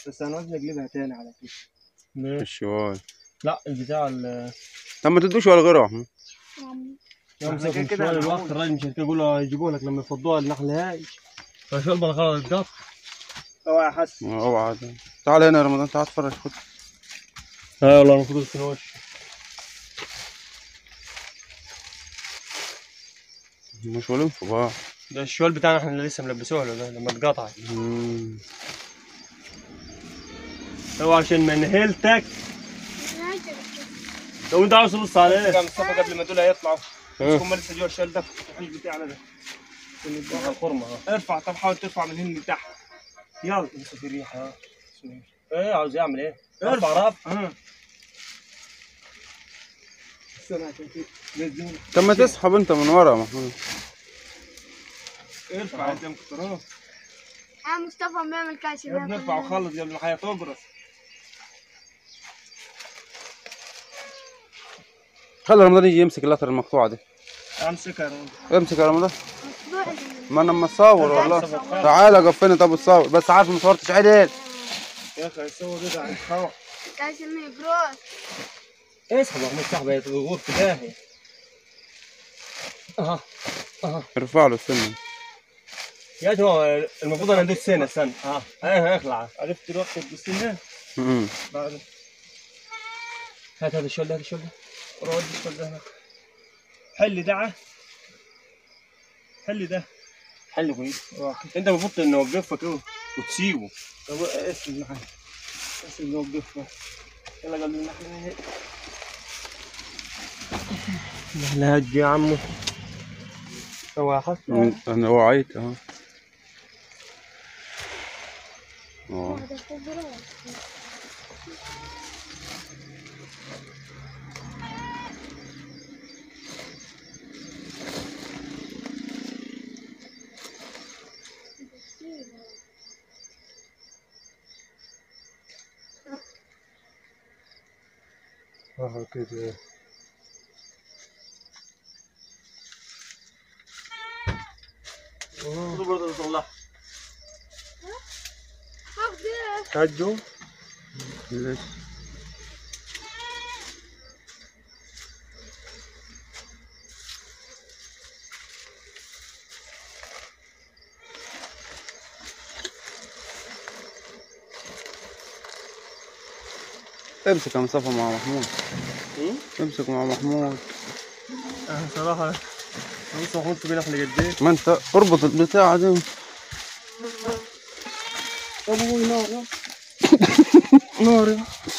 بس هنعوز نقلبها تاني على كده ليه؟ الشوال لا البتاع ال طب ما تدوش ولا غيره يا محمود يمسك كده من كده شوال هنعوز. الوقت الراجل مش هيقول له هيجيبوا لك لما يفضوها النحل هاي فشوال بلا غلط القط اوعى يا حسن اوعى ده. تعال هنا يا رمضان تعال اتفرج خد اه والله المفروض تكون وش مشغولين في بعض ده الشوال بتاعنا احنا اللي لسه ملبسوه له ده لما اتقطع مم. هو عشان ما نهلتك لو انت عاوز تبص عليه كان مصطفى قبل ما دول هيطلعوا إيه. هم لسه جوا الشال ده الحل بتاعنا ده الخرمه اه ارفع طب حاول ترفع من هنا لتحت يلا لسه في ريحه اه ايه عاوز يعمل ايه؟ ارفع. ارفع راب اه استنى عشان كده نزلنا. طب ما تسحب انت من ورا يا محمود ارفع انت مكترات ها مصطفى بيعمل كاش يا ابني ارفع وخلص قبل ما الحياه تقرص خلي رمضان يجي يمسك اللتر المقطوعه دي امسكها يا رب. امسك يا رمضان ما انا اما اصور والله تعالى قفني طب الصور بس عارف ما صورتش عدل يا اخي يسوي كده عن الخوف كاش الميجروس اسحب يا محمود سحبه يغور في داهيه اها اها ارفع له السن يا جماعه المفروض انا ندوس سنه استنى اه ايه اخلع عرفت الوقت بالسنة مم. بعد هات هذا الشول ده هذا الشول ده رد الشال ده هناك. حل دعه حل ده حل كويس واحد انت المفروض نوقفك كده وتسيبه طب اسم معايا اسم نوقف يلا قبل ما احنا لا هج يا عمو هو حسن انا وعيت اهو اه اه كده برضه طلع هجوا ليش امسك يا مصطفى مع محمود امسك مع محمود انا صراحه بص محمود في نحل قديش ما انت اربط البتاعة دي ابوي نار نار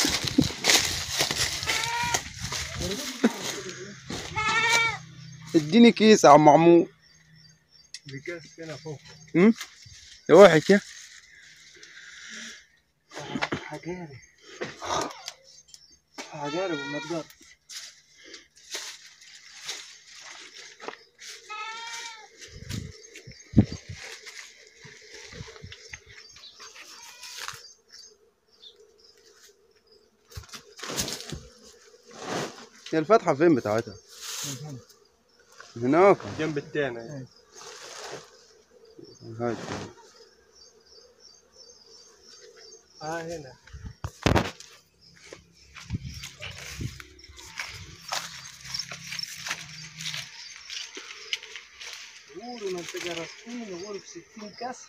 اديني كيس يا عم محمود بكاس هنا فوق أم؟ يا وحش يا حجاري حجاري بالمقدار هي الفتحة فين بتاعتها؟ هناك جنب التاني هاي اه هنا قولوا منطقة رسمين قولوا بستين كسر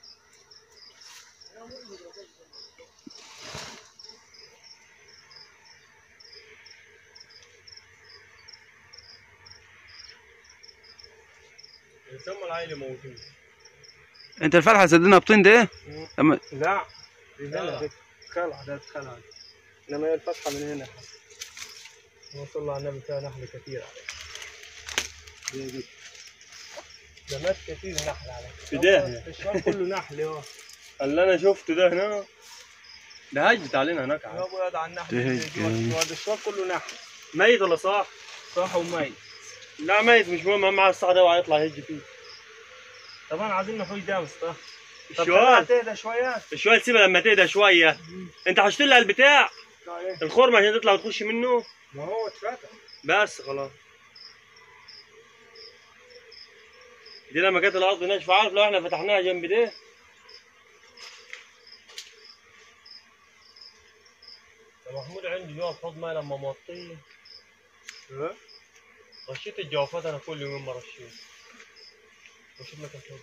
يسمى العائلة موجود انت الفتحة سدنا بطين ده؟ لما لا دي هنا دي خلع ده خلع انما هي الفتحة من هنا ما صلى على النبي كان نحل كثير دي دي ده مات كثير نحل عليه في الشوال كله نحل اهو اللي انا شفته ده هنا ده هجت علينا هناك يا عاد. ابو يد على النحل ده اللي هيك جوا يعني. الشوال الشوال كله نحل ميت ولا صح؟ صح وميت لا ميت مش مهم اهم على الصح ده وهيطلع يهج فيه طبعا عايزين نحوش ده مصطفى طب الشوال خليها تهدى شوية الشوال سيبها لما تهدى شويه انت حشت لها البتاع طيب. الخرم عشان تطلع وتخش منه ما هو اتفتح بس خلاص دي لما كانت الارض ناشفه عارف لو احنا فتحناها جنب ده محمود عندي نوع حوض ماء لما موطيه ها؟ رشيت الجوافات انا كل يوم برشيه بشوف لك الحوض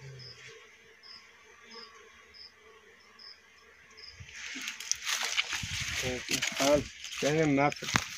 حال يعني ما في